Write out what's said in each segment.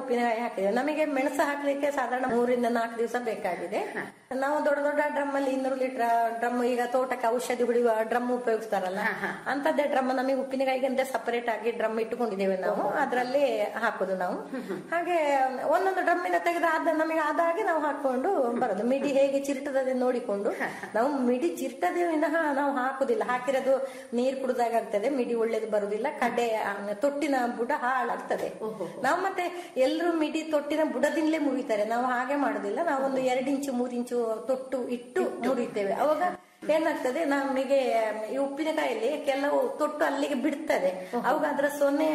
ಉಪ್ಪಿನಕಾಯಿ ಹಾಕಿದ್ದೇವೆ ನಮಗೆ ಮೆಣಸು ಹಾಕ್ಲಿಕ್ಕೆ ಸಾಧಾರಣ ಮೂರಿಂದ ನಾಲ್ಕು ದಿವಸ ಬೇಕಾಗಿದೆ ನಾವು ದೊಡ್ಡ ದೊಡ್ಡ ಡ್ರಮ್ ಅಲ್ಲಿ ಇನ್ನೂರು ಲೀಟರ್ ಡ್ರಮ್ ಈಗ ತೋಟಕ್ಕೆ ಔಷಧಿ ಹೊಡೆಯುವ ಡ್ರಮ್ ಉಪಯೋಗಿಸ್ತಾರಲ್ಲ ಅಂತದ್ದೇ ಡ್ರಮ್ ನಮಗೆ ಉಪ್ಪಿನಕಾಯಿಗೆ ಅಂತ ಸಪರೇಟ್ ಆಗಿ ಡ್ರಮ್ ಇಟ್ಟುಕೊಂಡಿದ್ದೇವೆ ನಾವು ಅದರಲ್ಲಿ ಹಾಕುದು ನಾವು ಹಾಗೆ ಒಂದೊಂದು ಡ್ರಮ್ಮಿನ ತೆಗೆದು ಆದ ನಮಗೆ ಆದಾಗೆ ನಾವು ಹಾಕೊಂಡು ಬರೋದು ಮಿಡಿ ಹೇಗೆ ಚಿರುಟದೆ ನೋಡಿಕೊಂಡು ನಾವು ಮಿಡಿ ಚಿರುಟದೆ ವಿನಃ ನಾವು ಹಾಕುದಿಲ್ಲ ಹಾಕಿರೋದು ನೀರು ಕುಡಿದಾಗ ಆಗ್ತದೆ ಮಿಡಿ ಒಳ್ಳೇದು ಬರುದಿಲ್ಲ ಕಡೆ ಆ, ತೊಟ್ಟಿನ ಬುಡ ಹಾಳಾಗ್ತದೆ ನಾವು ಮತ್ತೆ ಎಲ್ಲರೂ ಮಿಡಿ ತೊಟ್ಟಿನ ಬುಡದಿಂದಲೇ ಮುರಿತಾರೆ ನಾವು ಹಾಗೆ ಮಾಡುದಿಲ್ಲ ನಾವು ಒಂದು ಎರಡು ಇಂಚು ಮೂರು ಇಂಚು ತೊಟ್ಟು ಇಟ್ಟು ಮುರಿತೇವೆ ಅವಾಗ ಏನಾಗ್ತದೆ ನಮಗೆ ಈ ಉಪ್ಪಿನಕಾಯಲ್ಲಿ ಕೆಲವು ತೊಟ್ಟು ಅಲ್ಲಿಗೆ ಬಿಡ್ತದೆ ಅವಾಗ ಅದರ ಸೊನ್ನೆ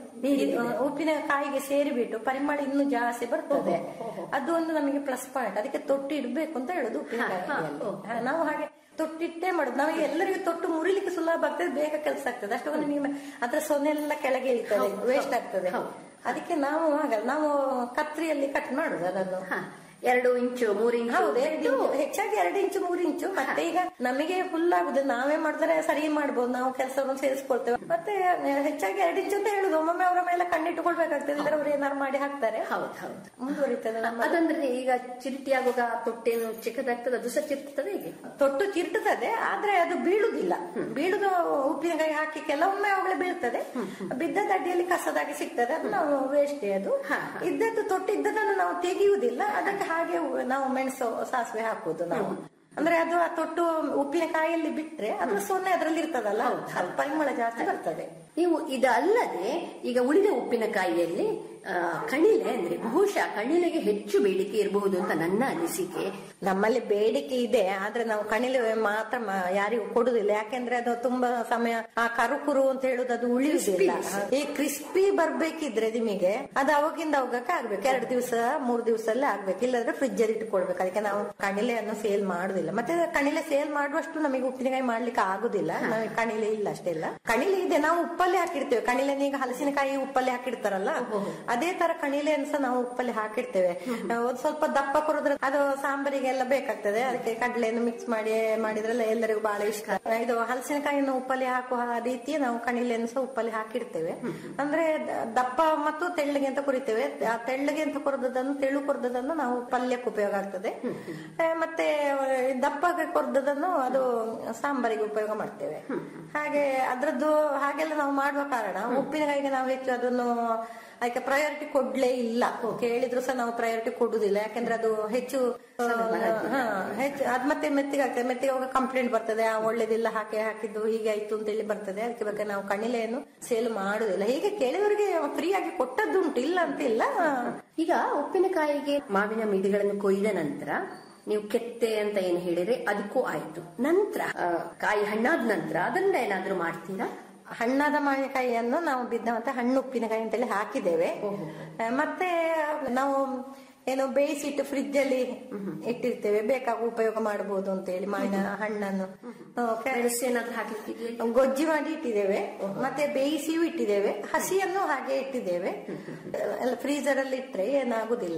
ಉಪ್ಪಿನ ಕಾಯಿಗೆ ಸೇರಿಬಿಟ್ಟು ಪರಿಮಳ ಇನ್ನೂ ಜಾಸ್ತಿ ಬರ್ತದೆ ಅದು ಒಂದು ನಮಗೆ ಪ್ಲಸ್ ಪಾಯಿಂಟ್ ಅದಕ್ಕೆ ತೊಟ್ಟು ಇಡ್ಬೇಕು ಅಂತ ಹೇಳುದು ಉಪ್ಪಿನಕಾಯಿಯಲ್ಲಿ ಹಾ, ನಾವು ಹಾಗೆ ತೊಟ್ಟಿಟ್ಟೇ ಮಾಡುದು ನಮಗೆ ಎಲ್ಲರಿಗೂ ತೊಟ್ಟು ಮುರಿಲಿಕ್ಕೆ ಸುಲಭ ಆಗ್ತದೆ ಬೇಗ ಕೆಲಸ ಆಗ್ತದೆ ಅಷ್ಟೊಂದು ನಿಮಗೆ ಅದ್ರ ಸೊನ್ನೆ ಎಲ್ಲ ಕೆಳಗೆ ಇಳಿತದೆ ವೇಸ್ಟ್ ಆಗ್ತದೆ ಅದಕ್ಕೆ ನಾವು ಹಾಗಲ್ಲ ನಾವು ಕತ್ರಿಯಲ್ಲಿ ಕಟ್ ಮಾಡುದು ಅದನ್ನು ಎರಡು ಇಂಚು ಮೂರು ಇಂಚು ಹೌದು ಎರಡು ಇಂಚು ಹೆಚ್ಚಾಗಿ ಎರಡು ಇಂಚು ಮೂರು ಇಂಚು ಮತ್ತೆ ಈಗ ನಮಗೆ ಫುಲ್ ಆಗುದು ನಾವೇ ಮಾಡಿದ್ರೆ ಸರಿ ಮಾಡ್ಬೋದು ನಾವು ಕೆಲಸವನ್ನು ಸೇರಿಸ್ಕೊಳ್ತೇವೆ ಮತ್ತೆ ಹೆಚ್ಚಾಗಿ ಎರಡು ಇಂಚು ಅಂತ ಹೇಳುದು ಒಮ್ಮೊಮ್ಮೆ ಅವರ ಮೇಲೆ ಕಣ್ಣಿಟ್ಟುಕೊಳ್ಬೇಕಾಗ್ತದೆ ಇಲ್ಲದ್ರೆ ಅವ್ರು ಏನಾರು ಮಾಡಿ ಹಾಕ್ತಾರೆ ಹೌದು ಹೌದು ಮುಂದುವರಿತದೆ ನಮ್ಮ ಅದಂದ್ರೆ ಈಗ ಚಿರಟಿ ಆಗುವಾಗ ತೊಟ್ಟೇನು ಚಿಕ್ಕದಾಗ್ತದೆ ಅದು ಸಹ ಚಿರ್ತದೆ ಹೇಗೆ ತೊಟ್ಟು ಚಿರ್ತದೆ ಆದ್ರೆ ಅದು ಬೀಳುದಿಲ್ಲ ಬೀಳುದು ಉಪ್ಪಿನಕಾಯಿ ಹಾಕಿ ಕೆಲವೊಮ್ಮೆ ಅವುಗಳು ಬೀಳ್ತದೆ ಬಿದ್ದದ ಅಡ್ಡಿಯಲ್ಲಿ ಕಸದಾಗಿ ಸಿಗ್ತದೆ ಅದು ನಾವು ವೇಸ್ಟ್ ಅದು ಇದ್ದದ್ದು ತೊಟ್ಟಿದ್ದದನ್ನು ನಾವು ತೆಗೆಯುವುದಿಲ್ಲ ಅದಕ್ಕೆ ಹಾಗೆ ನಾವು ಮೆಣಸು ಸಾಸಿವೆ ಹಾಕುದು ನಾವು ಅಂದ್ರೆ ಅದು ಆ ತೊಟ್ಟು ಉಪ್ಪಿನಕಾಯಿಯಲ್ಲಿ ಬಿಟ್ರೆ ಅದ್ರ ಸೊನ್ನೆ ಅದ್ರಲ್ಲಿ ಇರ್ತದಲ್ಲ ಅದು ಪರಿಮಳ ಜಾಸ್ತಿ ಬರ್ತದೆ ನೀವು ಇದಲ್ಲದೆ ಈಗ ಉಳಿದ ಉಪ್ಪಿನಕಾಯಿಯಲ್ಲಿ ಆ, ಕಣಿಲೆ ಅಂದ್ರೆ ಬಹುಶಃ ಕಣಿಲೆಗೆ ಹೆಚ್ಚು ಬೇಡಿಕೆ ಇರಬಹುದು ಅಂತ ನನ್ನ ಅನಿಸಿಕೆ ನಮ್ಮಲ್ಲಿ ಬೇಡಿಕೆ ಇದೆ ಆದ್ರೆ ನಾವು ಕಣಿಲೆ ಮಾತ್ರ ಮ- ಯಾರಿಗೂ ಕೊಡುದಿಲ್ಲ ಯಾಕೆಂದ್ರೆ ಅದು ತುಂಬಾ ಸಮಯ ಆ ಕರುಕುರು ಅಂತ ಹೇಳುದು ಅದು ಉಳಿಯುವುದಿಲ್ಲ ಈ ಕ್ರಿಸ್ಪಿ ಬರ್ಬೇಕಿದ್ರೆ ನಿಮಗೆ ಅದು ಅವಾಗಿಂದ ಅವಾಗಕ್ಕೆ ಆಗ್ಬೇಕು ಎರಡು ದಿವಸ ಮೂರು ದಿವಸಲ್ಲೇ ಆಗ್ಬೇಕು ಇಲ್ಲದ್ರೆ ಫ್ರಿಜ್ ಅಲ್ಲಿ ಇಟ್ಕೊಳ್ಬೇಕು ಅದಕ್ಕೆ ನಾವು ಕಣಿಲೆಯನ್ನು ಸೇಲ್ ಮಾಡುದಿಲ್ಲ ಮತ್ತೆ ಕಣಿಲೆ ಸೇಲ್ ಮಾಡುವಷ್ಟು ನಮಗೆ ಉಪ್ಪಿನಕಾಯಿ ಮಾಡ್ಲಿಕ್ಕೆ ಆಗುದಿಲ್ಲ ನಮಗೆ ಕಣಿಲೆ ಇಲ್ಲ ಅಷ್ಟೆಲ್ಲ ಕಣಿಲೆ ಇದೆ ನಾವು ಉಪ್ಪಲ್ಲಿ ಹಾಕಿಡ್ತೇವೆ ಕಣಿಲೆ ಈಗ ಹಲಸಿನಕಾಯಿ ಉಪ್ಪಲ್ಲಿ ಹಾಕಿಡ್ತಾರಲ್ಲ ಅದೇ ತರ ಕಣಿಲೆಯನ್ನು ಸಹ ನಾವು ಉಪ್ಪಲ್ಲಿ ಹಾಕಿಡ್ತೇವೆ ಒಂದ್ ಸ್ವಲ್ಪ ದಪ್ಪ ಕೊರಿದ್ರೆ ಅದು ಸಾಂಬಾರಿಗೆಲ್ಲ ಬೇಕಾಗ್ತದೆ ಅದಕ್ಕೆ ಕಡಲೆಯನ್ನು ಮಿಕ್ಸ್ ಮಾಡಿ ಮಾಡಿದ್ರೆಲ್ಲ ಎಲ್ಲರಿಗೂ ಬಹಳ ಇಷ್ಟ ಇದು ಹಲಸಿನಕಾಯಿಯನ್ನು ಉಪ್ಪಲ್ಲಿ ಹಾಕುವ ರೀತಿ ನಾವು ಕಣಿಲೆಯನ್ನು ಸಹ ಉಪ್ಪಲ್ಲಿ ಹಾಕಿಡ್ತೇವೆ ಅಂದ್ರೆ ದ- ದಪ್ಪ ಮತ್ತು ತೆಳ್ಳಗೆ ಅಂತ ಕೊರಿತೇವೆ ಆ ತೆಳ್ಳಗೆ ಅಂತ ಕೊರದದನ್ನು ತೆಳು ಕೊರದದನ್ನು ನಾವು ಪಲ್ಯಕ್ಕೆ ಉಪಯೋಗ ಆಗ್ತದೆ ಆ, ಮತ್ತೆ ದಪ್ಪಗೆ ಕೊರದದನ್ನು ಅದು ಸಾಂಬಾರಿಗೆ ಉಪಯೋಗ ಮಾಡ್ತೇವೆ ಹಾಗೆ ಅದ್ರದ್ದು ಹಾಗೆಲ್ಲ ನಾವು ಮಾಡುವ ಕಾರಣ ಉಪ್ಪಿನಕಾಯಿಗೆ ನಾವು ಹೆಚ್ಚು ಅದನ್ನು ಅದಕ್ಕೆ ಪ್ರಯಾರಿಟಿ ಕೊಡ್ಲೇ ಇಲ್ಲ ಕೇಳಿದ್ರು ಸಹ ನಾವು ಪ್ರಯಾರಿಟಿ ಕೊಡುದಿಲ್ಲ ಯಾಕಂದ್ರೆ ಅದು ಹೆಚ್ಚು ಆ, ಹಾ, ಹೆಚ್ಚು ಅದ್ ಮತ್ತೆ ಮೆತ್ತಿಗೆ ಆಗ್ತದೆ ಮೆತ್ತಿಗೆ ಅವಾಗ ಕಂಪ್ಲೇಂಟ್ ಬರ್ತದೆ ಆ ಒಳ್ಳೇದಿಲ್ಲ ಹಾಕಿ ಹಾಕಿದ್ದು ಹೀಗೆ ಆಯ್ತು ಅಂತ ಹೇಳಿ ಬರ್ತದೆ ಅದಕ್ಕೆ ಬಗ್ಗೆ ನಾವು ಕಣಿಲೆಯನ್ನು ಸೇಲ್ ಮಾಡುದಿಲ್ಲ ಹೀಗೆ ಕೇಳಿದವರಿಗೆ ಫ್ರೀ ಆಗಿ ಕೊಟ್ಟದ್ದುಂಟು ಇಲ್ಲ ಅಂತ ಇಲ್ಲ ಈಗ ಉಪ್ಪಿನಕಾಯಿಗೆ ಮಾವಿನ ಮಿಡಿಗಳನ್ನು ಕೊಯ್ದ ನಂತರ ನೀವು ಕೆತ್ತೆ ಅಂತ ಏನು ಹೇಳಿದ್ರೆ ಅದಕ್ಕೂ ಆಯ್ತು ನಂತರ ಆ, ಕಾಯಿ ಹಣ್ಣಾದ ನಂತರ ಅದನ್ನ ಏನಾದ್ರೂ ಮಾಡ್ತೀರಾ ಹಣ್ಣಾದ ಮಾವಿನಕಾಯಿಯನ್ನು ನಾವು ಬಿದ್ದ ಮತ್ತೆ ಹಣ್ಣು ಉಪ್ಪಿನಕಾಯಿ ಅಂತೇಳಿ ಹಾಕಿದ್ದೇವೆ ಆ, ಮತ್ತೆ ನಾವು ಏನು ಬೇಯಿಸಿಟ್ಟು ಫ್ರಿಜ್ ಅಲ್ಲಿ ಇಟ್ಟಿರ್ತೇವೆ ಬೇಕಾಗ ಉಪಯೋಗ ಮಾಡಬಹುದು ಅಂತ ಹೇಳಿ ಮಾವಿನ ಹಣ್ಣನ್ನು ಆ, ಕೆ- ಮೆಣಸು ಏನಾದ್ರೂ ಹಾಕ್ಲಿಕ್ಕೆ ಗೊಜ್ಜಿ ಮಾಡಿ ಇಟ್ಟಿದ್ದೇವೆ ಮತ್ತೆ ಬೇಯಿಸಿಯೂ ಇಟ್ಟಿದ್ದೇವೆ ಹಸಿಯನ್ನು ಹಾಗೆ ಇಟ್ಟಿದ್ದೇವೆ ಎಲ್ಲ ಫ್ರೀಜರ್ ಅಲ್ಲಿ ಇಟ್ರೆ ಏನಾಗುದಿಲ್ಲ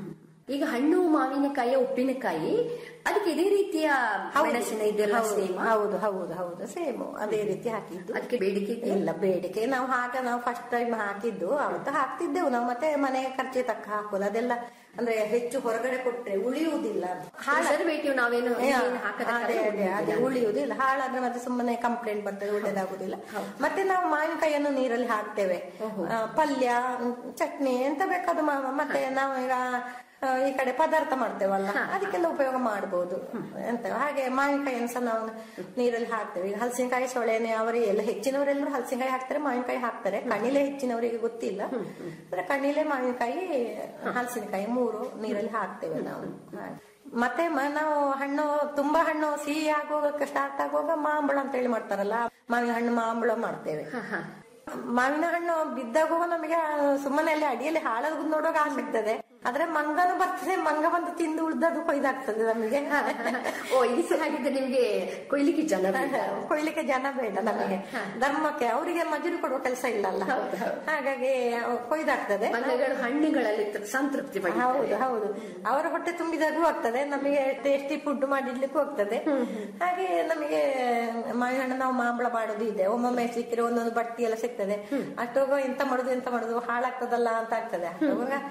ಈಗ ಹಣ್ಣು ಮಾವಿನಕಾಯಿಯ ಉಪ್ಪಿನಕಾಯಿ ಅದಕ್ಕೆ ಇದೇ ರೀತಿಯ ಮೆಣಸಿನ ಇದೆಲ್ಲ ಹೌದು, ಸೇಮ್ ಹೌದು ಹೌದು ಹೌದು ಸೇಮ್ ಅದೇ ರೀತಿ ಹಾಕಿದ್ದು ಅದಕ್ಕೆ ಬೇಡಿಕೆ ಇದೆಯಾ? ಇಲ್ಲ ಬೇಡಿಕೆ ನಾವು ಹಾಗ ನಾವು ಫಸ್ಟ್ ಟೈಮ್ ಹಾಕಿದ್ದು ಅವತ್ತು ಹಾಕ್ತಿದ್ದೆವು ನಾವು ಮತ್ತೆ ಮನೆ ಖರ್ಚಿಗೆ ತಕ್ಕ ಹಾಕೋದು ಅದೆಲ್ಲ ಅಂದ್ರೆ ಹೆಚ್ಚು ಹೊರಗಡೆ ಕೊಟ್ರೆ ಉಳಿಯುವುದಿಲ್ಲ Preservative ನಾವೇನು ಏನು ಹಾಕದ ಅದೇ ಅದೇ ಅದೇ ಉಳಿಯುವುದಿಲ್ಲ ಹಾಳಾದ್ರೆ ಮತ್ತೆ ಸುಮ್ಮನೆ ಕಂಪ್ಲೇಂಟ್ ಬರ್ತದೆ ಒಳ್ಳೇದಾಗುದಿಲ್ಲ ಮತ್ತೆ ನಾವು ಮಾವಿನಕಾಯಿಯನ್ನು ನೀರಲ್ಲಿ ಹಾಕ್ತೇವೆ ಆ, ಪಲ್ಯ ಮ್, ಚಟ್ನಿ ಎಂತ ಬೇಕಾದ್ರೂ ಮಾ- ಮತ್ತೆ ನಾವು ಈಗ ಆ, ಈ ಕಡೆ ಪದಾರ್ಥ ಮಾಡ್ತೇವಲ್ಲ ಅದಕ್ಕೆಲ್ಲ ಉಪಯೋಗ ಮಾಡಬಹುದು ಎಂತ ಹಾಗೆ ಮಾವಿನಕಾಯಿಯನ್ನು ಸಹ ನಾವು ನೀರಲ್ಲಿ ಹಾಕ್ತೇವೆ ಈಗ ಹಲಸಿನಕಾಯಿ ಸೊಳೆನೆ ಅವರಿಗೆ ಎಲ್ಲ ಹೆಚ್ಚಿನವರೆಲ್ಲರೂ ಹಲಸಿನಕಾಯಿ ಹಾಕ್ತಾರೆ ಮಾವಿನಕಾಯಿ ಹಾಕ್ತಾರೆ ಕಣಿಲೆ ಹೆಚ್ಚಿನವರಿಗೆ ಗೊತ್ತಿಲ್ಲ ಅಂದ್ರೆ ಕಣಿಲೆ ಮಾವಿನಕಾಯಿ ಹಲಸಿನಕಾಯಿ ಮೂರು ನೀರಲ್ಲಿ ಹಾಕ್ತೇವೆ ನಾವು ಹಾಗೆ. ಮತ್ತೆ ಮ- ನಾವು ಹಣ್ಣು ತುಂಬಾ ಹಣ್ಣು ಸಿಹಿ ಆಗುವಾಗ ಸ್ಟಾರ್ಟ್ ಆಗುವಾಗ ಮಾಂಬಳ ಅಂತ ಹೇಳಿ ಮಾಡ್ತಾರಲ್ಲ ಮಾವಿನ ಹಣ್ಣು ಮಾಂಬಳ ಮಾಡ್ತೇವೆ ಮಾವಿನ ಹಣ್ಣು ಬಿದ್ದಾಗುವ ನಮಗೆ ಸುಮ್ಮನೆ ಅಲ್ಲಿ ಅಡಿಯಲ್ಲಿ ಹಾಳಾಗುದು ನೋಡುವಾಗ ಆಸೆ ಆಗ್ತದೆ ಆದ್ರೆ ಮಂಗನು ಬರ್ತದೆ ಮಂಗ ಬಂದು ತಿಂದು ಉಳ್ದದು ಕೊಯ್ದಾಗ್ತದೆ ನಮಗೆ ಓ ಈ ಸಲ ಹಾಗಿದ್ರೆ ನಿಮ್ಗೆ ಕೊಯ್ಲಿಕ್ಕೆ ಜನ ಬೇಡ. ಕೊಯ್ಲಿಕ್ಕೆ ಜನ ಬೇಡ ನಮಗೆ ಧರ್ಮಕ್ಕೆ ಅವರಿಗೆ ಮಜೂರಿ ಕೊಡುವ ಕೆಲಸ ಇಲ್ಲಲ್ಲ ಹಾಗಾಗಿ ಕೊಯ್ದಾಗ್ತದೆ ಮಂಗಗಳು ಹಣ್ಣುಗಳಲ್ಲಿ ತ- ಸಂತೃಪ್ತಿ ಪಡಿ ಹೌದು ಹೌದು ಅವರ ಹೊಟ್ಟೆ ತುಂಬಿದಾಗೂ ಆಗ್ತದೆ ನಮಗೆ ಟೇಸ್ಟಿ ಫುಡ್ ಮಾಡಿಡ್ಲಿಕ್ಕೂ ಆಗ್ತದೆ ಹಾಗೆ ನಮಗೆ ಮಾವಿನ ಹಣ್ಣು ನಾವು ಮಾಂಬಳ ಮಾಡೋದು ಇದೆ ಒಮ್ಮೊಮ್ಮೆ ಸಿಕ್ಕಿದ್ರೆ ಒಂದೊಂದು ಬಟ್ಟಿ ಎಲ್ಲ ಸಿಗ್ತದೆ ಅಷ್ಟೋಗ ಎಂತ ಮಾಡುದು ಎಂತ ಮಾಡುದು ಹಾಳಾಗ್ತದಲ್ಲ ಅಂತ ಆಗ್ತದೆ ಅಷ್ಟೋಗ